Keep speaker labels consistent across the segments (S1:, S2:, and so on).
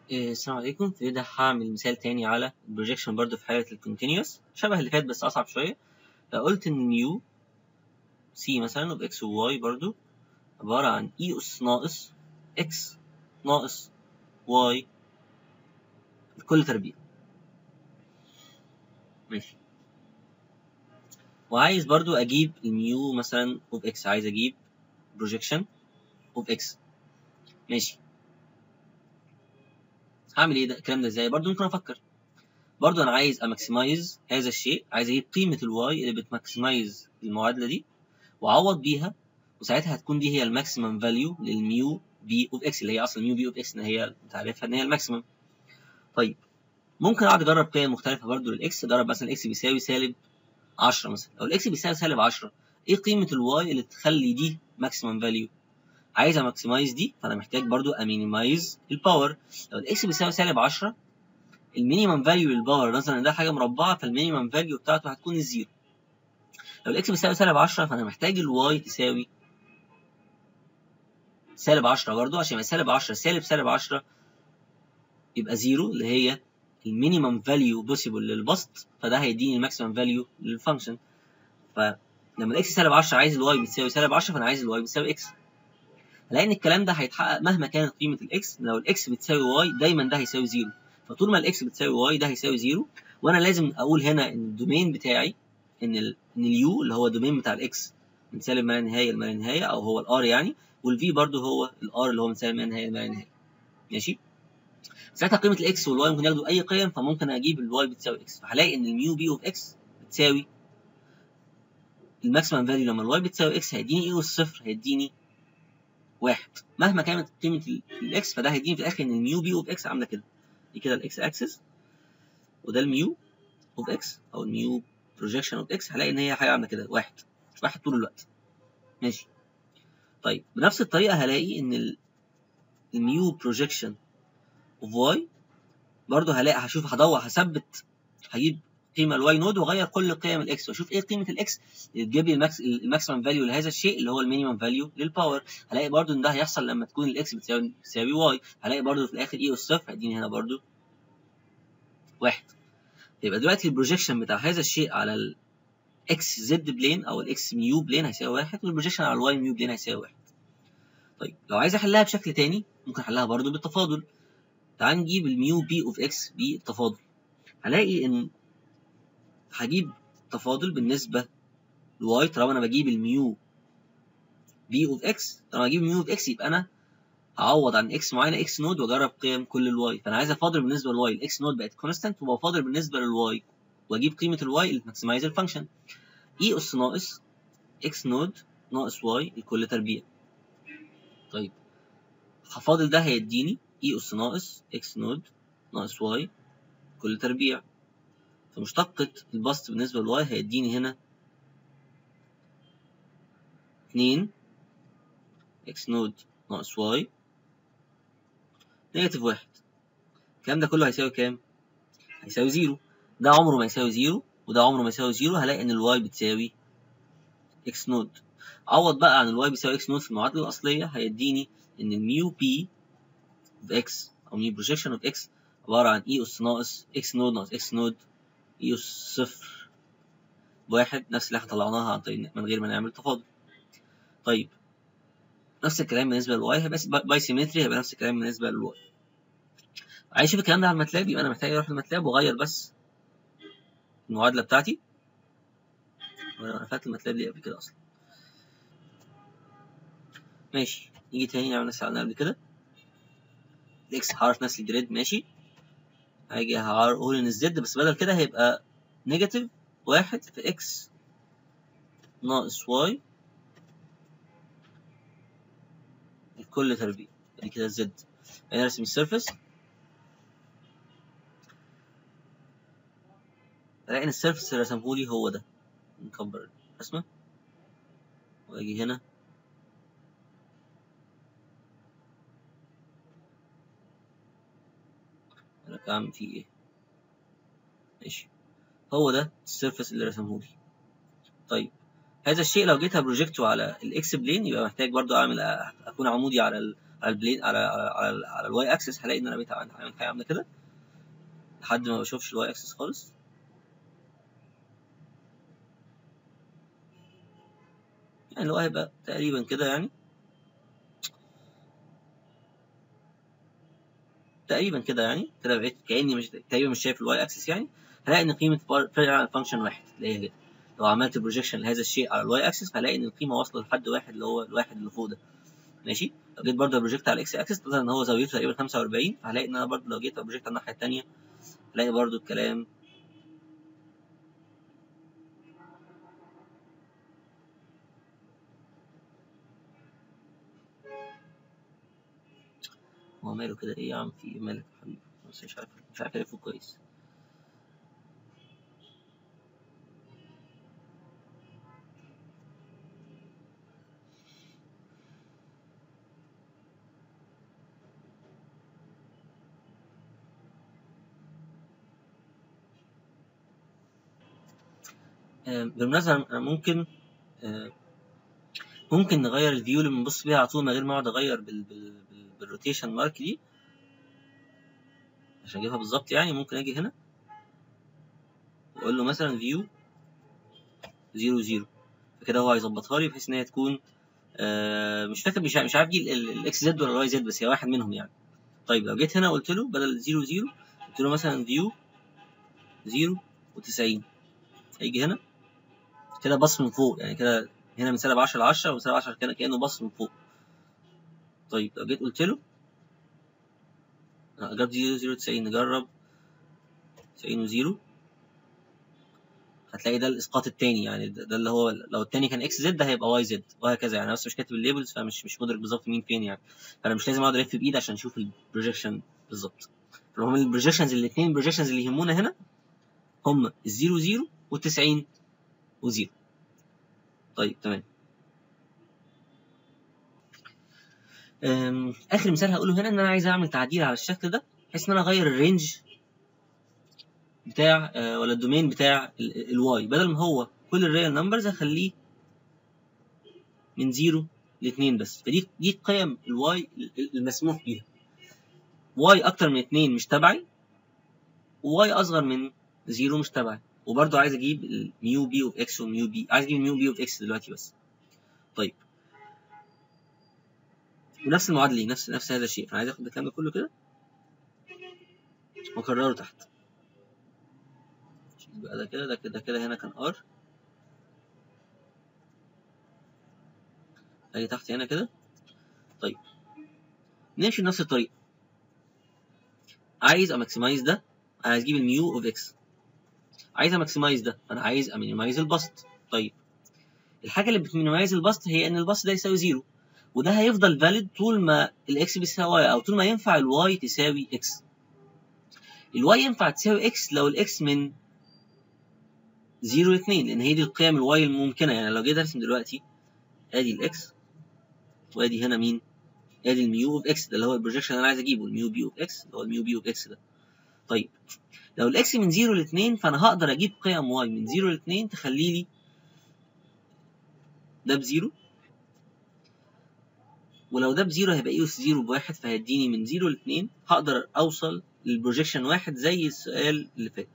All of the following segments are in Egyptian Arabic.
S1: إيه، السلام عليكم في ده هعمل مثال تاني على البروجيكشن برضو في حالة الكونتينيوس شبه اللي فات بس أصعب شوية لو قلت إن ميو سي مثلا وبإكس وواي برضو عبارة عن إي أس ناقص إكس ناقص واي لكل تربيع ماشي وعايز برضو أجيب الميو مثلا اوف إكس عايز أجيب بروجيكشن اوف إكس ماشي هعمل ايه ده الكلام ده ازاي برضو ممكن افكر برضو انا عايز اماكسمايز هذا الشيء عايز اجيب قيمه الواي اللي بتماكسمايز المعادله دي واعوض بيها وساعتها هتكون دي هي الماكسيمم فاليو للميو بي اوف اكس اللي هي اصلا ميو بي اوف اكس ان هي انت عارفها ان هي الماكسيمم طيب ممكن اقعد اجرب قيم مختلفه برضو للاكس اجرب مثلا اكس بيساوي سالب 10 مثلا لو الاكس بيساوي سالب 10 ايه قيمه الواي اللي تخلي دي ماكسيمم فاليو عايز اماكسمايز دي فانا محتاج برضو امينيمايز الباور لو الاكس بيساوي سالب 10 المينيمم فاليو للباور نظرا ان ده حاجه مربعه فالمينيمم فاليو بتاعته هتكون الزيرو لو الاكس بيساوي سالب 10 فانا محتاج الواي تساوي سالب 10 برضو عشان يبقى سالب 10 سالب سالب 10 يبقى زيرو اللي هي المينيمم فاليو بوسيبل للبسط فده هيديني الماكسيمم فاليو للفانكشن فلما الاكس سالب 10 عايز الواي بتساوي سالب 10 فانا عايز الواي بتساوي اكس لان الكلام ده هيتحقق مهما كانت قيمه الاكس لو الاكس بتساوي واي دايما ده هيساوي زيرو فطول ما الاكس بتساوي واي ده هيساوي زيرو وانا لازم اقول هنا ان الدومين بتاعي ان ال ان اليو اللي هو الدومين بتاع الاكس من سالب ما لا نهايه لما لا نهايه او هو الار يعني والفي برضو هو الار اللي هو من سالب ما لا نهايه لما لا نهايه ماشي ساعتها قيمه الاكس والواي ممكن ياخدوا اي قيم فممكن اجيب الواي بتساوي اكس فهلاقي ان الميو بي اوف اكس بتساوي الماكسيمم فاليو لما الواي بتساوي اكس هيديني ايه والصفر هيديني واحد مهما كانت قيمه الاكس فده هيديني في الاخر ان الميو بي اوف اكس عامله كده دي كده الاكس اكسس وده الميو اوف اكس او الميو بروجيكشن اوف اكس هلاقي ان هي حاجه عامله كده واحد واحد طول الوقت ماشي طيب بنفس الطريقه هلاقي ان الميو بروجيكشن اوف واي برضه هلاقي هشوف هدور هثبت هجيب قيمه الواي نود واغير كل قيم الاكس واشوف ايه قيمه الاكس اللي تجيب لي الماكس الماكسيمم فاليو لهذا الشيء اللي هو المينيمم فاليو للباور هلاقي برضو ان ده هيحصل لما تكون الاكس بتساوي بتساوي واي هلاقي برضو في الاخر اي اس صفر هيديني هنا برضو واحد يبقى دلوقتي البروجيكشن بتاع هذا الشيء على الاكس زد بلين او الاكس ميو بلين هيساوي واحد والبروجيكشن على الواي ميو بلين هيساوي واحد طيب لو عايز احلها بشكل تاني ممكن احلها برضو بالتفاضل تعال نجيب الميو بي اوف اكس بالتفاضل هلاقي ان هجيب تفاضل بالنسبة لواي طالما أنا بجيب الميو بي اوف اكس طالما أجيب الميو اوف اكس يبقى أنا هعوض عن اكس معينة اكس نود وأجرب قيم كل الواي فأنا عايز أفاضل بالنسبة للواي الاكس نود بقت كونستانت وبفاضل بالنسبة للواي وأجيب قيمة الواي اللي تماكسمايز الفانكشن اي اس ناقص اكس نود ناقص واي لكل تربيع طيب هفاضل ده هيديني اي اس ناقص اكس نود ناقص واي كل تربيع فمشتقة البسط بالنسبة للواي هيديني هنا اتنين اكس نود ناقص واي نيجاتيف واحد الكلام ده كله هيساوي كام؟ هيساوي زيرو ده عمره ما يساوي زيرو وده عمره ما يساوي زيرو هلاقي ان الواي بتساوي اكس نود عوض بقى عن الواي بيساوي اكس نود في المعادلة الأصلية هيديني ان الميو بي اوف اكس او ميو بروجيكشن اوف اكس عبارة عن اي اس ناقص اكس نود ناقص اكس نود اي اس صفر بواحد نفس اللي احنا طلعناها عن طريق من غير ما نعمل تفاضل طيب نفس الكلام بالنسبة للواي هيبقى باي سيمتري هيبقى نفس الكلام بالنسبة للواي عايز اشوف الكلام ده على الماتلاب يبقى انا محتاج اروح الماتلاب واغير بس المعادلة بتاعتي وانا فات الماتلاب دي قبل كده اصلا ماشي نيجي تاني نعمل نفس اللي قبل كده الاكس هعرف نفس الجريد ماشي هاجي هقول ان الزد بس بدل كده هيبقى نيجاتيف واحد في اكس ناقص واي لكل تربيع ادي كده الزد انا ارسم السيرفس الاقي ان السيرفس اللي رسمهولي هو ده نكبر الرسمة واجي هنا انا اعمل فيه ايه ماشي هو ده السيرفس اللي رسمهولي طيب هذا الشيء لو جيت بروجكته على الاكس بلين يبقى محتاج برضو اعمل اكون عمودي على على البلين على على على, على الواي اكسس هلاقي ان انا بقيت عامل عامل حاجه عامله كده لحد ما بشوفش الواي اكسس خالص يعني اللي هو هيبقى تقريبا كده يعني تقريبا كده يعني كده بقيت كاني مش تقريبا مش شايف الواي اكسس يعني هلاقي ان قيمه فانكشن واحد اللي هي كده لو عملت بروجيكشن لهذا الشيء على الواي اكسس هلاقي ان القيمه واصله لحد واحد اللي هو الواحد اللي فوق ده ماشي لو جيت برضه بروجيكت على الاكس اكسس طلع ان هو زاويته تقريبا 45 فهلاقي ان انا برضه لو جيت بروجيكت على الناحيه الثانيه هلاقي برضه الكلام هو ماله كده ايه يا عم في ايه مالك يا حبيبي بس مش عارف مش عارف الفه كويس بالمناسبة أنا ممكن ممكن نغير الفيو اللي بنبص بيها على طول من غير ما اقعد اغير بال بال بال بالروتيشن مارك دي عشان اجيبها بالظبط يعني ممكن اجي هنا واقول له مثلا فيو زيرو زيرو فكده هو هيظبطها لي بحيث ان هي تكون آه مش فاكر مش مش عارف دي الاكس زد ولا الواي زد بس هي واحد منهم يعني طيب لو جيت هنا قلت له بدل زيرو زيرو قلت له مثلا فيو زيرو وتسعين هيجي هنا كده بص من فوق يعني كده هنا من سالب 10 ل 10 ومن سالب 10 كده كانه بص من فوق طيب لو جيت قلت له جرب 0 0 90 نجرب 90 و0 هتلاقي ده الاسقاط التاني يعني ده, ده اللي هو لو التاني كان اكس زد ده هيبقى واي زد وهكذا يعني انا بس مش كاتب الليبلز فمش مش مدرك بالظبط مين فين يعني فانا مش لازم اقعد الف بايد عشان اشوف البروجيكشن بالظبط فهم البروجيكشنز الاثنين البروجيكشنز اللي يهمونا هنا هم الزيرو زيرو والتسعين وزيرو طيب تمام اخر مثال هقوله هنا ان انا عايز اعمل تعديل على الشكل ده بحيث ان انا اغير الرينج بتاع ولا الدومين بتاع الواي بدل ما هو كل الريال نمبرز هخليه من 0 ل 2 بس فدي دي قيم الواي المسموح بيها واي اكتر من 2 مش تبعي وواي اصغر من 0 مش تبعي وبرضه عايز اجيب الميو بي اوف اكس والميو بي عايز اجيب الميو بي اوف اكس دلوقتي بس طيب ونفس المعادله نفس نفس هذا الشيء فانا عايز اخد الكلام ده كله كده واكرره تحت يبقى ده كده ده كده كده هنا كان ار اجي تحت هنا كده طيب نمشي بنفس الطريقه عايز اماكسمايز ده انا عايز اجيب الميو اوف اكس عايز اماكسمايز ده انا عايز امينيمايز البسط طيب الحاجه اللي بتمينيمايز البسط هي ان البسط ده يساوي زيرو وده هيفضل فاليد طول ما الاكس بيساوي واي او طول ما ينفع الواي تساوي اكس الواي ينفع تساوي اكس لو الاكس من 0 ل 2 لان هي دي القيم الواي الممكنه يعني لو جيت ارسم دلوقتي ادي الاكس وادي هنا مين ادي الميو اوف اكس ده اللي هو البروجيكشن اللي انا عايز اجيبه الميو بي اوف اكس اللي هو الميو بي اوف اكس ده طيب لو الاكس من 0 ل 2 فانا هقدر اجيب قيم واي من 0 ل 2 تخلي لي ده بزيرو ولو ده بزيرو هيبقى اي اس زيرو بواحد فهيديني من زيرو ل 2 هقدر اوصل للبروجيكشن واحد زي السؤال اللي فات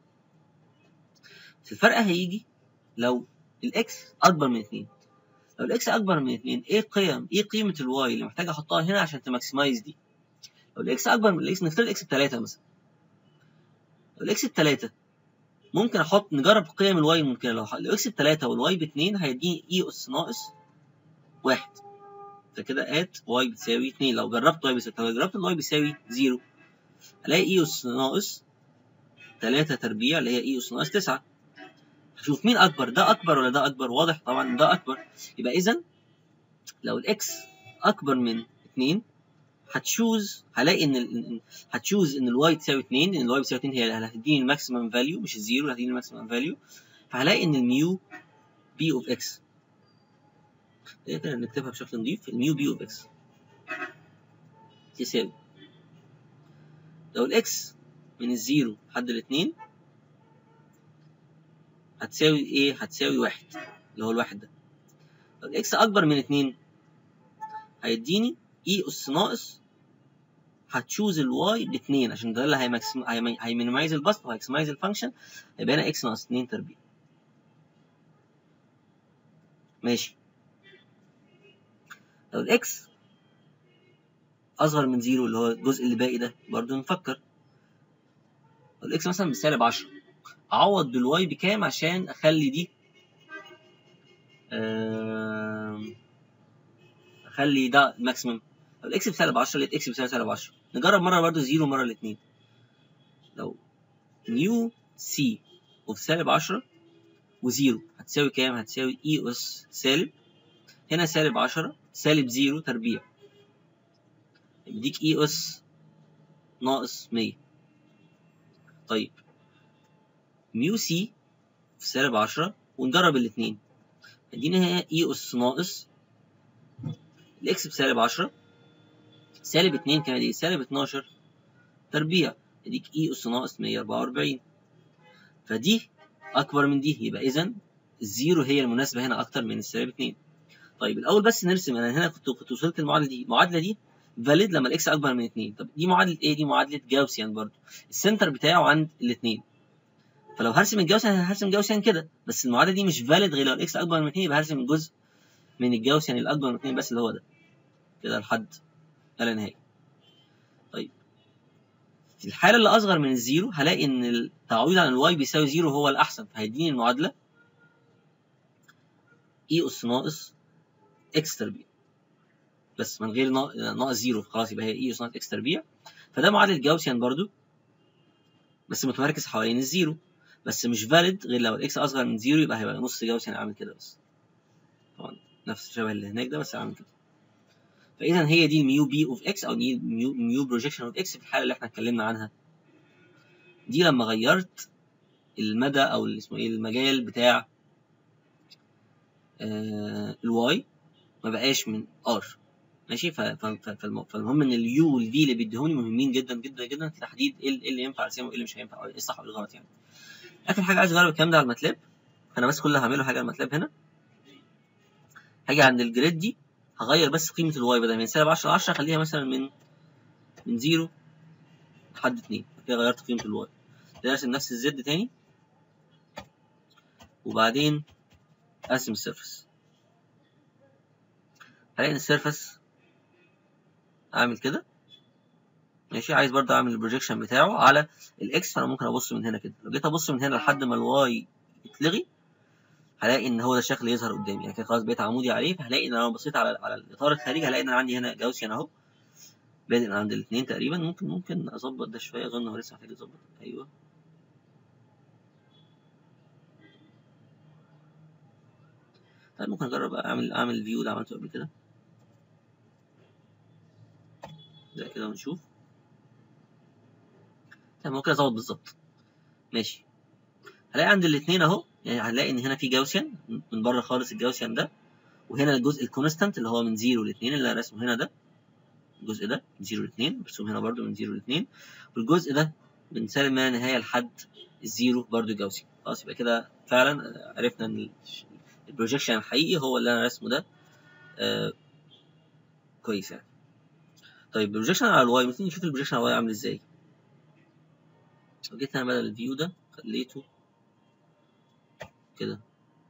S1: الفرق هيجي لو الاكس اكبر من 2 لو الاكس اكبر من 2 ايه قيم ايه قيمه الواي اللي محتاج احطها هنا عشان تماكسمايز دي لو الاكس اكبر من الاكس نفترض اكس بتلاتة مثلا لو الاكس بتلاتة ممكن احط نجرب قيم الواي الممكنه لو الاكس بتلاتة والواي باتنين هيديني اي اس ناقص واحد فكده ات واي بتساوي 2 لو جربت واي بيساوي لو جربت الواي بيساوي 0 الاقي اي اس ناقص 3 تربيع اللي هي اي اس ناقص 9 هشوف مين اكبر ده اكبر ولا ده اكبر واضح طبعا ده اكبر يبقى اذا لو الاكس اكبر من 2 هتشوز هلاقي ان ال... هتشوز ان الواي تساوي 2 ان الواي بتساوي 2 هي اللي هتديني الماكسيمم فاليو مش الزيرو اللي هتديني الماكسيمم فاليو فهلاقي ان الميو بي اوف اكس كده نكتبها بشكل نظيف الميو بي اوف اكس تساوي لو الاكس من الزيرو لحد الاثنين هتساوي ايه؟ هتساوي واحد اللي هو الواحد ده لو الاكس اكبر من اتنين هيديني اي اس ناقص هتشوز الواي باتنين عشان ده اللي هيماكسم هيمينيمايز البسط وهيكسمايز الفانكشن يبقى هنا اكس ناقص 2 تربيع ماشي لو الاكس اصغر من زيرو اللي هو الجزء اللي باقي ده برضو نفكر لو الاكس مثلا بسالب 10 اعوض بالواي بكام عشان اخلي دي آم، اخلي ده الماكسيمم لو الاكس بسالب 10 لقيت اكس بيساوي سالب 10 نجرب مره برضو زيرو مره الاثنين لو نيو سي اوف سالب 10 وزيرو هتساوي كام؟ هتساوي اي اس سالب هنا سالب 10 سالب زيرو تربيع يديك اي اس ناقص 100 طيب ميو سي في سالب 10 ونجرب الاثنين ادينا هنا اي اس ناقص الاكس بسالب 10 سالب 2 كام دي سالب 12 تربيع يديك اي اس ناقص 144 فدي اكبر من دي يبقى اذا الزيرو هي المناسبه هنا اكتر من السالب 2 طيب الاول بس نرسم انا هنا كنت كنت وصلت المعادله دي المعادله دي فاليد لما الاكس اكبر من 2 طب دي معادله ايه دي معادله جاوسيان برضو السنتر بتاعه عند الاثنين فلو هرسم الجاوسيان هرسم جاوسيان كده بس المعادله دي مش فاليد غير لو الاكس اكبر من 2 يبقى هرسم الجزء من الجاوسيان الاكبر من 2 بس اللي هو ده كده لحد لا نهائي طيب في الحاله اللي اصغر من الزيرو هلاقي ان التعويض عن الواي بيساوي زيرو هو الاحسن فهيديني المعادله اي اس ناقص اكس تربيع بس من غير نا- ناقص زيرو خلاص يبقى هي اي اس ناقص اكس تربيع فده معادله جاوسيان برضو بس متمركز حوالين الزيرو بس مش فاليد غير لو الاكس اصغر من زيرو يبقى هيبقى نص جاوسيان عامل كده بس طبعا نفس الشبه اللي هناك ده بس عامل كده فاذا هي دي الميو بي اوف اكس او دي ميو, ميو بروجيكشن اوف اكس في الحاله اللي احنا اتكلمنا عنها دي لما غيرت المدى او اللي اسمه ايه المجال بتاع آه الواي ما بقاش من ار ماشي ف- ف- ف- فالم- فالمهم ان اليو والفي اللي بيديهوني مهمين جدا جدا جدا في تحديد ايه اللي- إيه اللي ينفع ارسمه وايه اللي مش هينفع او ايه الصح وايه الغلط يعني اخر حاجه عايز اجرب الكلام ده على الماتلاب انا بس كل اللي هعمله حاجه على الماتلاب هنا هاجي عند الجريد دي هغير بس قيمه الواي بدل من سالب 10 ل 10 اخليها مثلا من من 0 لحد 2 كده غيرت قيمه الواي كده ارسم نفس الزد تاني وبعدين ارسم السيرفس هلاقي ان السيرفس اعمل كده ماشي عايز برضه اعمل البروجيكشن بتاعه على الاكس فانا ممكن ابص من هنا كده لو جيت ابص من هنا لحد ما الواي يتلغي هلاقي ان هو ده الشكل اللي يظهر قدامي يعني كده خلاص بقيت عمودي عليه فهلاقي ان انا لو بصيت على على الاطار الخارجي هلاقي ان انا عندي هنا جاوسيان اهو بادئ من عند الاثنين تقريبا ممكن ممكن اظبط ده شويه اظن هو لسه محتاج يظبط ايوه طيب ممكن اجرب اعمل اعمل فيو اللي عملته قبل كده زي كده ونشوف طيب هو كده ظبط بالظبط ماشي هلاقي عند الاثنين اهو يعني هنلاقي ان هنا في جاوسيان من بره خالص الجاوسيان ده وهنا الجزء الكونستانت اللي هو من 0 ل 2 اللي انا راسمه هنا ده الجزء ده من 0 ل 2 مرسوم هنا برده من 0 ل 2 والجزء ده من سالب ما لا نهايه لحد الزيرو برده جاوسيان خلاص يبقى كده فعلا عرفنا ان البروجيكشن الحقيقي هو اللي انا راسمه ده آه كويس يعني طيب البروجيكشن على الواي مثلا نشوف البروجيكشن على الواي عامل ازاي لو جيت انا بدل الفيو ده خليته كده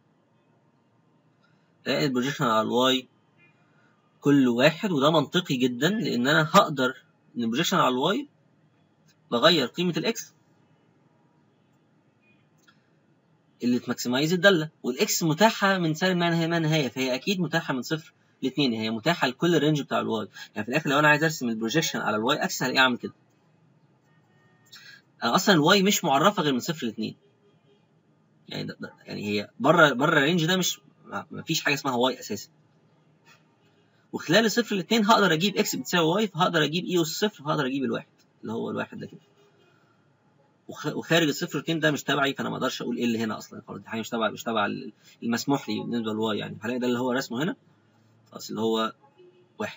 S1: الاقي البروجيكشن على الواي كل واحد وده منطقي جدا لان انا هقدر ان البروجيكشن على الواي بغير قيمه الاكس اللي تماكسمايز الداله والاكس متاحه من سالب ما نهايه ما نهايه فهي اكيد متاحه من صفر لاثنين هي متاحه لكل الرينج بتاع الواي يعني في الاخر لو انا عايز ارسم البروجيكشن على الواي اكس هلاقيه اعمل كده انا اصلا الواي مش معرفه غير من صفر لاثنين يعني ده ده يعني هي بره بره الرينج ده مش ما فيش حاجه اسمها واي اساسا وخلال الصفر الاثنين هقدر اجيب اكس بتساوي واي فهقدر اجيب اي اس صفر فهقدر اجيب الواحد اللي هو الواحد ده كده وخارج الصفر الاثنين ده مش تبعي فانا ما اقدرش اقول ايه اللي هنا اصلا خلاص دي حاجه مش تبع مش تبع المسموح لي بالنسبه للواي يعني هلاقي ده اللي هو رسمه هنا خلاص اللي هو واحد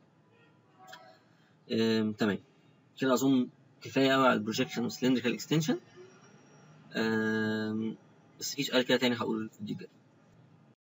S1: تمام كده اظن كفايه قوي على البروجيكشن والسلندريكال اكستنشن بس في سؤال كده تاني هقوله في الفيديو الجاي